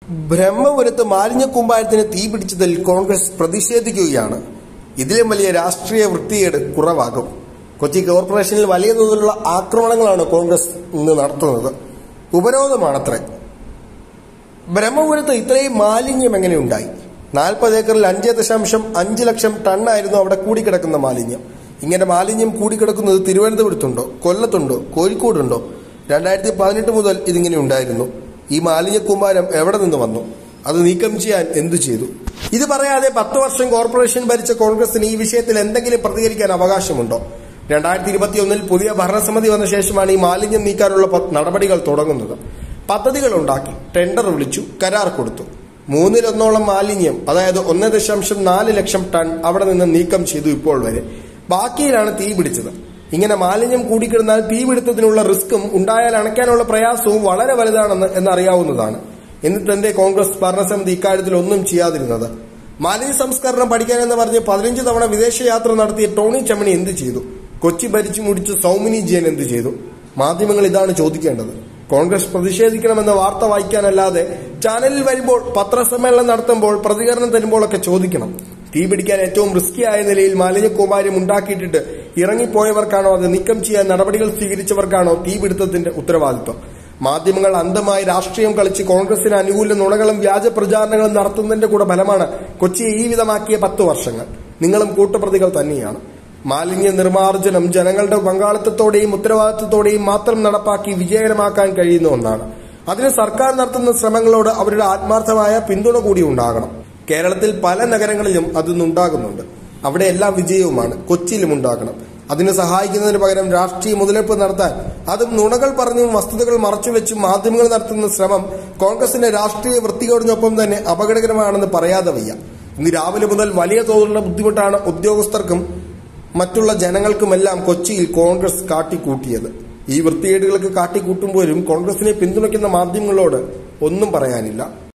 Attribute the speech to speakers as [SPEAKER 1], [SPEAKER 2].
[SPEAKER 1] ബ്രഹ്മപുരത്ത് മാലിന്യക്കൂമ്പാരത്തിന് തീ പിടിച്ചതിൽ കോൺഗ്രസ് പ്രതിഷേധിക്കുകയാണ് ഇതിലും വലിയ രാഷ്ട്രീയ വൃത്തികേട് കുറവാകും കൊച്ചി കോർപ്പറേഷനിൽ വലിയ തോതിലുള്ള ആക്രമണങ്ങളാണ് കോൺഗ്രസ് ഇന്ന് നടത്തുന്നത് ഉപരോധമാണത്രേ ബ്രഹ്മപുരത്ത് ഇത്രയും മാലിന്യം എങ്ങനെ ഉണ്ടായി നാൽപ്പത് ഏക്കറിൽ അഞ്ച് ദശാംശം അഞ്ച് ലക്ഷം ടണ്ണായിരുന്നു അവിടെ കൂടിക്കിടക്കുന്ന മാലിന്യം ഇങ്ങനെ മാലിന്യം കൂടിക്കിടക്കുന്നത് തിരുവനന്തപുരത്തുണ്ടോ കൊല്ലത്തുണ്ടോ കോഴിക്കോടുണ്ടോ രണ്ടായിരത്തി പതിനെട്ട് മുതൽ ഇതിങ്ങനെ ഉണ്ടായിരുന്നു ഈ മാലിന്യ കൂമ്പാരം എവിടെ നിന്ന് വന്നു അത് നീക്കം ചെയ്യാൻ എന്തു ചെയ്തു ഇത് പറയാതെ പത്ത് വർഷം കോർപ്പറേഷൻ ഭരിച്ച കോൺഗ്രസിന് ഈ വിഷയത്തിൽ എന്തെങ്കിലും പ്രതികരിക്കാൻ അവകാശമുണ്ടോ രണ്ടായിരത്തി ഇരുപത്തിയൊന്നിൽ പുതിയ ഭരണസമിതി വന്ന ശേഷമാണ് ഈ മാലിന്യം നീക്കാനുള്ള പ- നടപടികൾ തുടങ്ങുന്നത് പദ്ധതികൾ ഉണ്ടാക്കി ടെൻഡർ വിളിച്ചു കരാർ കൊടുത്തു മൂന്നിലൊന്നോളം മാലിന്യം അതായത് ഒന്ന് ദശാംശം നാല് ലക്ഷം ടൺ അവിടെ നിന്ന് നീക്കം ചെയ്തു ഇപ്പോൾ വരെ ബാക്കിയിലാണ് തീ പിടിച്ചത് ഇങ്ങനെ മാലിന്യം കൂടിക്കിടന്നാൽ തീപിടുത്തത്തിനുള്ള റിസ്ക്കും ഉണ്ടായാൽ അണയ്ക്കാനുള്ള പ്രയാസവും വളരെ വലുതാണെന്ന് എന്നറിയാവുന്നതാണ് എന്നിട്ട് എന്തേ കോൺഗ്രസ് ഭരണസമിതി ഇക്കാര്യത്തിൽ ഒന്നും ചെയ്യാതിരുന്നത് മാലിന്യ സംസ്കരണം പഠിക്കാനെന്ന് പറഞ്ഞ് പതിനഞ്ച് തവണ വിദേശയാത്ര നടത്തിയ ടോണി ചമ്മണി എന്ത് ചെയ്തു കൊച്ചി ഭരിച്ചു മുടിച്ച് സൗമിനി ജയൻ എന്ത് ചെയ്തു മാധ്യമങ്ങൾ ഇതാണ് ചോദിക്കേണ്ടത് കോൺഗ്രസ് പ്രതിഷേധിക്കണമെന്ന വാർത്ത വായിക്കാനല്ലാതെ ചാനലിൽ വരുമ്പോൾ പത്രസമ്മേളനം നടത്തുമ്പോൾ പ്രതികരണം തരുമ്പോഴൊക്കെ ചോദിക്കണം തീ പിടിക്കാൻ ഏറ്റവും റിസ്കി ആയ നിലയിൽ മാലിന്യക്കൂമാര്യം ഉണ്ടാക്കിയിട്ടിട്ട് ഇറങ്ങിപ്പോയവർക്കാണോ അത് നീക്കം ചെയ്യാൻ നടപടികൾ സ്വീകരിച്ചവർക്കാണോ തീപിടുത്തത്തിന്റെ ഉത്തരവാദിത്വം മാധ്യമങ്ങൾ അന്ധമായി രാഷ്ട്രീയം കളിച്ച് കോൺഗ്രസിന് അനുകൂല നുണകളും വ്യാജ പ്രചാരണങ്ങളും നടത്തുന്നതിന്റെ കൂടെ ഫലമാണ് കൊച്ചിയെ ഈ വിധമാക്കിയ പത്ത് വർഷങ്ങൾ നിങ്ങളും കൂട്ടുപ്രതികൾ തന്നെയാണ് മാലിന്യ നിർമ്മാർജ്ജനം ജനങ്ങളുടെ പങ്കാളിത്തത്തോടെയും ഉത്തരവാദിത്തത്തോടെയും മാത്രം നടപ്പാക്കി വിജയകരമാക്കാൻ കഴിയുന്ന ഒന്നാണ് അതിന് സർക്കാർ നടത്തുന്ന ശ്രമങ്ങളോട് അവരുടെ ആത്മാർത്ഥമായ പിന്തുണ കൂടി ഉണ്ടാകണം കേരളത്തിൽ പല നഗരങ്ങളിലും അതൊന്നുണ്ടാകുന്നുണ്ട് അവിടെ എല്ലാ വിജയവുമാണ് കൊച്ചിയിലും ഉണ്ടാകണം അതിന് സഹായിക്കുന്നതിന് പകരം രാഷ്ട്രീയ മുതലെടുപ്പ് നടത്താൻ അതും നുണകൾ പറഞ്ഞും വസ്തുതകൾ മറച്ചുവെച്ചും മാധ്യമങ്ങൾ നടത്തുന്ന ശ്രമം കോൺഗ്രസിന്റെ രാഷ്ട്രീയ വൃത്തികേടിനൊപ്പം തന്നെ അപകടകരമാണെന്ന് പറയാതെ വയ്യ ഇന്ന് രാവിലെ മുതൽ വലിയ തോതിലുള്ള ബുദ്ധിമുട്ടാണ് ഉദ്യോഗസ്ഥർക്കും മറ്റുള്ള ജനങ്ങൾക്കുമെല്ലാം കൊച്ചിയിൽ കോൺഗ്രസ് കാട്ടിക്കൂട്ടിയത് ഈ വൃത്തികേടുകൾക്ക് കാട്ടിക്കൂട്ടുമ്പോഴും കോൺഗ്രസിനെ പിന്തുണയ്ക്കുന്ന മാധ്യമങ്ങളോട് ഒന്നും പറയാനില്ല